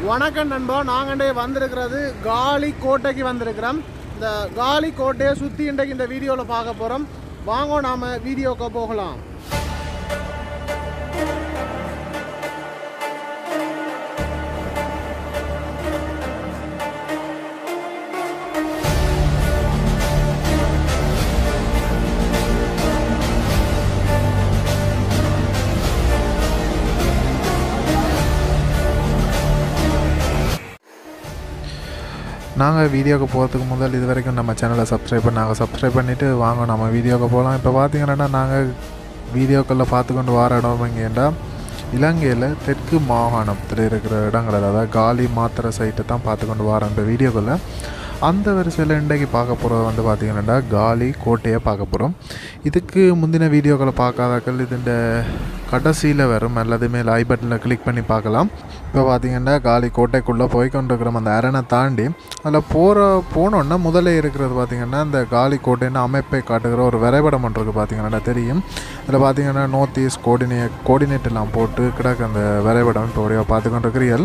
வணக்கம் நண்பா நாங்கண்டே வந்திருக்கிறது காலி கோட்டைக்கு வந்திருக்கிறோம் இந்த காலி கோட்டையை சுற்றி இன்றைக்கு இந்த வீடியோவில் பார்க்க போகிறோம் வாங்க நாம வீடியோக்கு போகலாம் நாங்கள் வீடியோக்கு போகிறதுக்கு முதல் இது வரைக்கும் நம்ம சேனலை சப்ஸ்கிரைப் பண்ணாங்க சப்ஸ்கிரைப் பண்ணிவிட்டு வாங்க நம்ம வீடியோக்கு போகலாம் இப்போ பார்த்தீங்கன்னா நாங்கள் வீடியோக்களில் பார்த்து கொண்டு வர இடம் எங்கேண்டா இலங்கையில் தெற்கு மாகாணத்தில் இருக்கிற இடங்கள் அதாவது காலி மாத்திரை சைட்டை தான் பார்த்து கொண்டு வரோம் இந்த வீடியோக்களில் அந்த வரிசையில் இன்றைக்கு பார்க்க போகிறது வந்து பார்த்திங்கன்னா காலி கோட்டையை பார்க்க போகிறோம் இதுக்கு முந்தின வீடியோக்களை பார்க்காதாக்கள் இதுண்ட கடைசியில் வரும் அல்லது மேல் ஐ பட்டனில் கிளிக் பண்ணி பார்க்கலாம் இப்போ பார்த்தீங்கன்னா காலி கோட்டைக்குள்ளே போய் கொண்டிருக்கிறோம் அந்த அரணை தாண்டி அதில் போகிற போனோன்னா முதல்ல இருக்கிறது பார்த்திங்கன்னா இந்த காலி கோட்டைன்னு அமைப்பை காட்டுகிற ஒரு வரைபடம் ஒன்று இருக்குது பார்த்தீங்கன்னா தெரியும் அதில் பார்த்தீங்கன்னா நோர்த் ஈஸ்ட் கோஆர்டினே கோஆர்டினேட் எல்லாம் போட்டு கிடக்கு அந்த வரைபடம் இப்போ வழியாக பார்த்து கொண்டிருக்கிறீர்கள்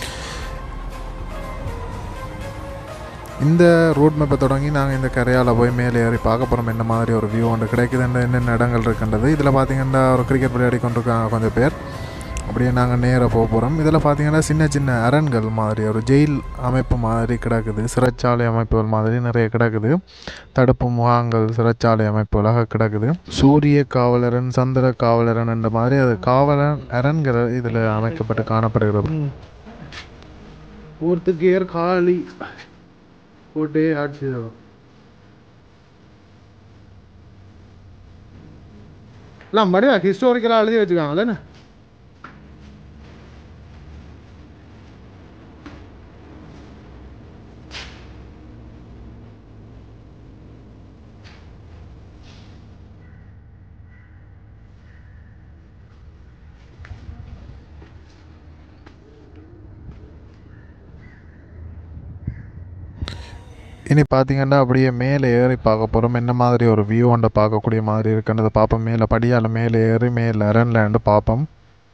இந்த ரோட் மேப்பை தொடங்கி நாங்கள் இந்த கரையால் போய் மேலே ஏறி பார்க்க போகிறோம் என்ன மாதிரி ஒரு வியூ ஒன்று கிடைக்குது என்னென்ன இடங்கள் இருக்குன்றது இதில் பார்த்தீங்கன்னா ஒரு கிரிக்கெட் விளையாடி கொண்டிருக்காங்க கொஞ்சம் பேர் அப்படியே நாங்கள் நேராக போக போகிறோம் இதில் பார்த்தீங்கன்னா சின்ன சின்ன அரண்கள் மாதிரி ஒரு ஜெயில் அமைப்பு மாதிரி கிடக்குது சிறைச்சாலை அமைப்புகள் மாதிரி நிறைய கிடக்குது தடுப்பு முகாங்கள் சிறைச்சாலை அமைப்புகளாக கிடக்குது சூரிய காவலரன் சந்திர காவலரன் என்ற மாதிரி அது காவலன் அரண்கள் இதில் அமைக்கப்பட்டு காணப்படுகிறது ஊர்த்துக்கு ஏர் காலி கோட்டையை ஆட்சி எல்லாம் மடியா ஹிஸ்டோரிக்கலாக எழுதி வச்சுக்காங்களேன்னு இனி பார்த்தீங்கன்னா அப்படியே மேலே ஏறி பார்க்க போகிறோம் என்ன மாதிரி ஒரு வியூ ஒன்றை பார்க்கக்கூடிய மாதிரி இருக்குன்றதை பார்ப்போம் மேலே படியால் மேலே ஏறி மேலே அரண்லேண்டு பார்ப்போம்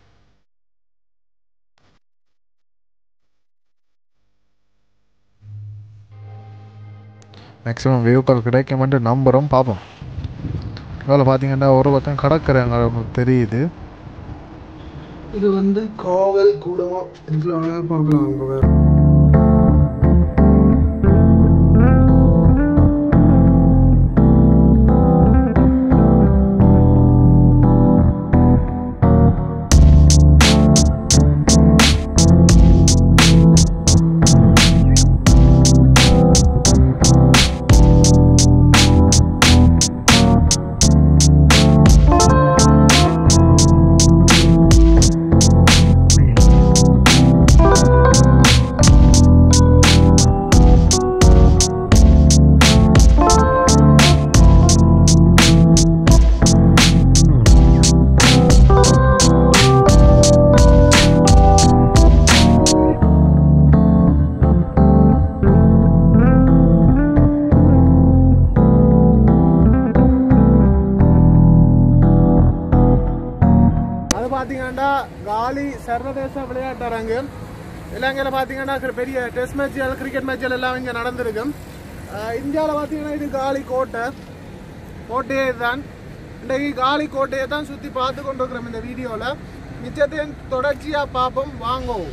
மேக்ஸிமம் வியூக்கள் கிடைக்குமென்று நம்புகிறோம் பார்ப்போம் இதில் பார்த்தீங்கன்னா ஒரு பக்கம் கடற்கரைங்க தெரியுது இது வந்து காவல் கூடம் இதுல அழகா பார்க்கலாம் அங்க வேற அது பார்த்தீங்கன்னா காலி சர்வதேச விளையாட்டு அரங்கு இலங்கையில் பார்த்தீங்கன்னா பெரிய டெஸ்ட் மேட்ச்கள் கிரிக்கெட் மேட்ச்கள் எல்லாம் இங்கே நடந்திருக்கும் இந்தியாவில் பார்த்தீங்கன்னா இது காலி கோட்டை கோட்டையே தான் இன்றைக்கு காலி கோட்டையை தான் சுற்றி பார்த்து கொண்டு இருக்கிறோம் இந்த வீடியோவில் மிச்சத்தையும் தொடர்ச்சியாக பார்ப்போம் வாங்குவோம்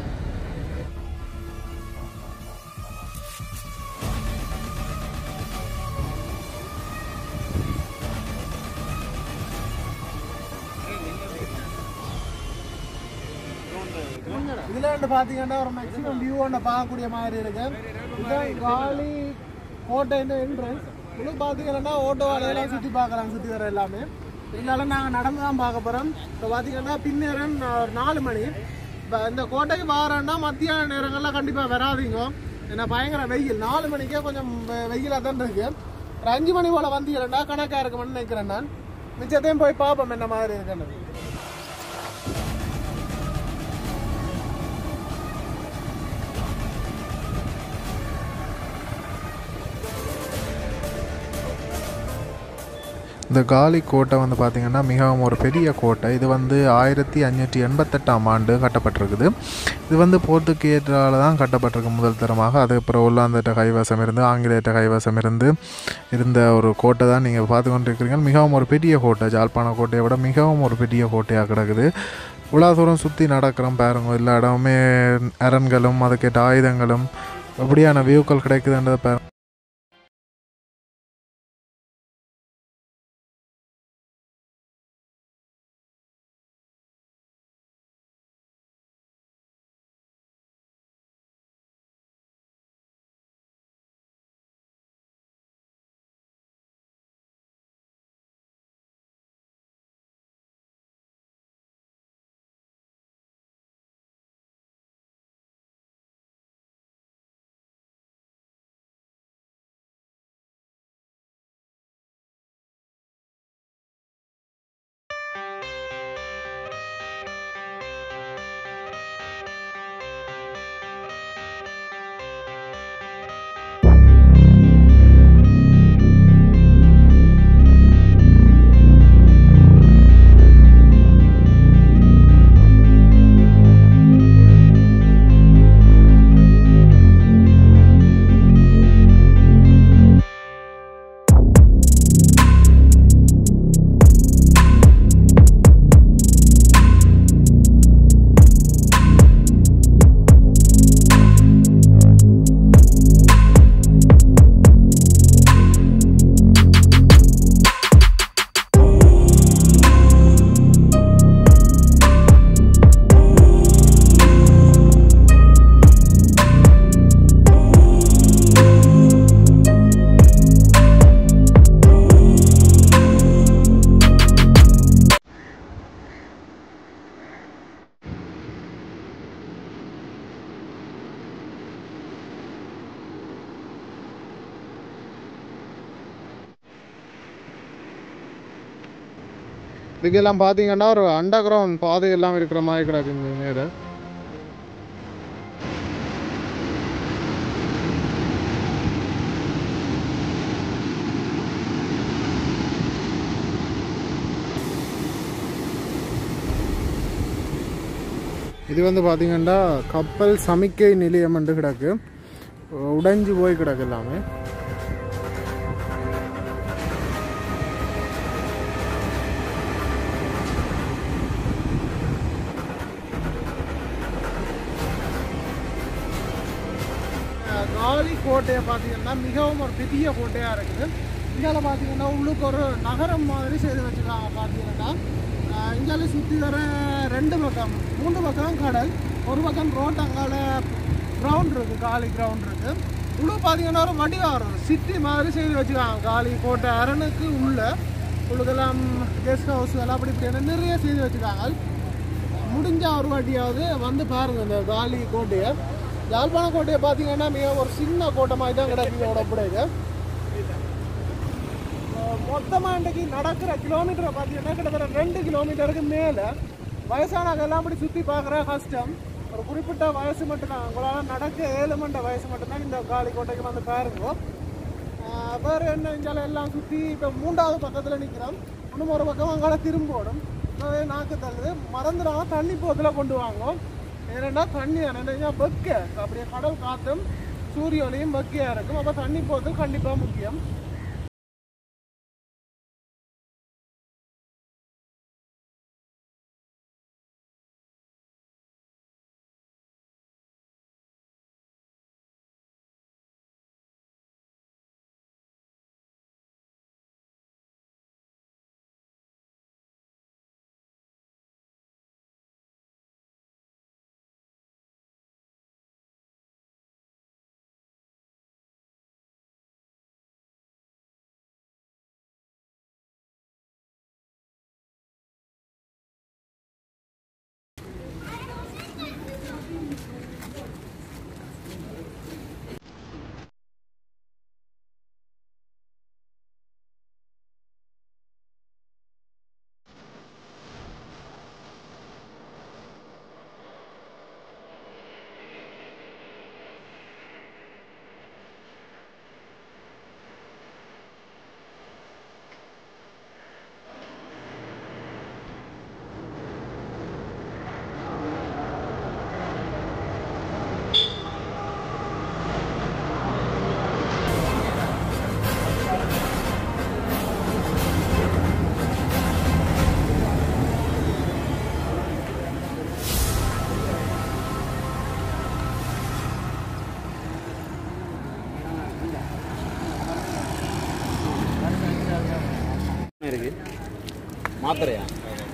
இதுல வந்து பாத்தீங்கன்னா ஒரு மேக்ஸிமம் வியூ ஒன்று பார்க்கக்கூடிய மாதிரி இருக்கு இதுதான் காலி கோட்டைன்னு என்ட்ரன்ஸ் இது பார்த்தீங்கன்னா ஓட்டோ வேலையெல்லாம் சுற்றி பார்க்கலாம் சுற்றி வர எல்லாமே இருந்தாலும் நாங்கள் நடந்து தான் பார்க்க போகிறோம் இப்போ பார்த்தீங்கன்னா பின்னேரம் ஒரு நாலு மணி இப்போ இந்த கோட்டைக்கு வாரேன்னா மத்தியான நேரங்கள்லாம் கண்டிப்பாக வராதீங்க ஏன்னா பயங்கர வெயில் நாலு மணிக்கே கொஞ்சம் வெ- வெயிலாக தான் இருக்கு ஒரு அஞ்சு மணி போல் வந்தீங்கன்னா கணக்காக இருக்குமென்னு நினைக்கிறேன் நான் மிச்சத்தையும் போய் பார்ப்போம் என்ன மாதிரி இருக்குன்னு இந்த காலி கோட்டை வந்து பார்த்திங்கன்னா மிகவும் ஒரு பெரிய கோட்டை இது வந்து ஆயிரத்தி அஞ்சூற்றி எண்பத்தெட்டாம் ஆண்டு கட்டப்பட்டிருக்குது இது வந்து போர்த்துகேயரால் தான் கட்டப்பட்டிருக்கு முதல் தரமாக அதுக்கப்புறம் ஒல்லாந்திட்ட கைவசம் இருந்து ஆங்கிலேயர்கிட்ட கைவசம் இருந்து இருந்த ஒரு கோட்டை தான் நீங்கள் பார்த்து கொண்டிருக்கிறீங்க மிகவும் ஒரு பெரிய கோட்டை ஜாழ்ப்பாண கோட்டையை விட மிகவும் ஒரு பெரிய கோட்டையாக கிடக்குது இவ்வளோ தூரம் சுற்றி நடக்கிறோம் பாருங்க எல்லா இடமுமே அரண்களும் அதுக்கேற்ற ஆயுதங்களும் எப்படியான வியூக்கள் கிடைக்குதுன்றதை பாருங்க இதுக்கெல்லாம் பார்த்தீங்கன்னா ஒரு அண்டர் கிரவுண்ட் பாதை எல்லாம் இருக்கிற மாதிரி கிடக்கு இந்த நேரம் இது வந்து பார்த்தீங்கன்னா கப்பல் சமிக்கை நிலையம் என்று கிடக்கு உடைஞ்சு போய் கிடக்கு எல்லாமே அஹ் காலி கோட்டையை பார்த்தீங்கன்னா மிகவும் ஒரு பெரிய கோட்டையாக இருக்குது இந்தியாவில் பார்த்தீங்கன்னா உள்ளுக்கு ஒரு நகரம் மாதிரி செய்து வச்சுருக்காங்க பார்த்தீங்கன்னா இந்தியாவில் சுற்றி வர ரெண்டு பக்கம் மூன்று பக்கம் கடல் ஒரு பக்கம் ரோட் அங்கால கிரவுண்ட் இருக்குது காலி கிரவுண்ட் இருக்குது உள்ள பார்த்தீங்கன்னா ஒரு வடிவாக ஒரு சிட்டி மாதிரி செய்து வச்சுருக்காங்க காலி கோட்டை அரணுக்கு உள்ள உள்ளுக்கெல்லாம் கெஸ்ட் ஹவுஸ் எல்லாம் அப்படி இப்படி நிறைய செய்து வச்சுருக்காங்க முடிஞ்ச ஒரு வாட்டியாவது வந்து பாருங்க இந்த காலி கோட்டையை யாழ்ப்பாண கோட்டையை பார்த்தீங்கன்னா மிக ஒரு சின்ன கோட்டை மாதிரி தான் கிடக்குது உடம்புடையது மொத்தமாக இன்றைக்கு நடக்கிற கிலோமீட்டரை பார்த்தீங்கன்னா கிட்டத்தட்ட ரெண்டு கிலோமீட்டருக்கு மேலே வயசானவங்க எல்லாம் அப்படி சுற்றி பார்க்குற கஷ்டம் ஒரு குறிப்பிட்ட வயசு மட்டும்தான் உங்களால் நடக்க ஏழு மண்ட வயசு மட்டும்தான் இந்த காலி கோட்டைக்கு வந்து பாருங்க ஆஹ் வேறு என்ன இங்கால எல்லாம் சுற்றி இப்போ மூன்றாவது பக்கத்தில் நிற்கிறோம் இன்னும் ஒரு பக்கம் அங்கால திரும்போடும் இப்போவே நாக்கு தள்ளுது மறந்துடாம தண்ணி போத்தில் கொண்டு வாங்கும் ஏன்னா தண்ணி என்னன்னா வெக்க அப்படியே கடல் காற்றும் சூரிய ஒளியும் வெக்கையாக இருக்கும் அப்போ தண்ணி போத்து கண்டிப்பாக முக்கியம் மாத்திரையா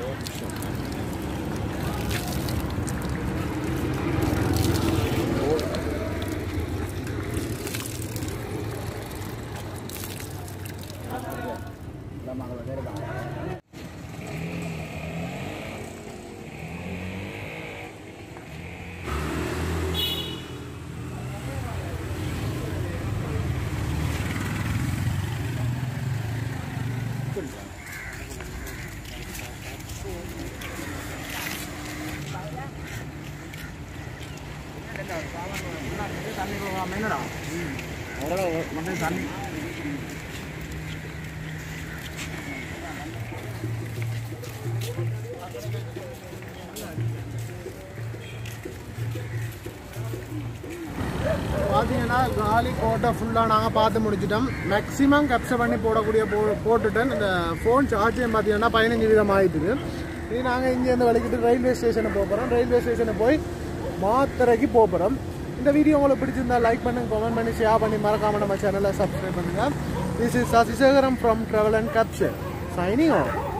பார்த்தீங்கன்னா காலி கோட்டை ஃபுல்லாக நாங்கள் பார்த்து முடிச்சிட்டோம் மேக்ஸிமம் கேப்சர் பண்ணி போடக்கூடிய போ போட்டுட்டேன் இந்த ஃபோன் சார்ஜையும் பார்த்தீங்கன்னா பதினஞ்சு வீதம் ஆகிட்டுது இது நாங்கள் இங்கேருந்து வலிக்கிட்டு ரயில்வே ஸ்டேஷனுக்கு போக போகிறோம் ரயில்வே ஸ்டேஷனுக்கு போய் மாத்திரைக்கு போக போகிறோம் இந்த வீடியோ உங்களுக்கு பிடிச்சிருந்தா லைக் பண்ணுங்க கமெண்ட் பண்ணி ஷேர் பண்ணி மறக்காம நம்ம சேனலை சப்ஸ்கிரைப் பண்ணுங்கள் this is Sasisekaram from travel and capture signing of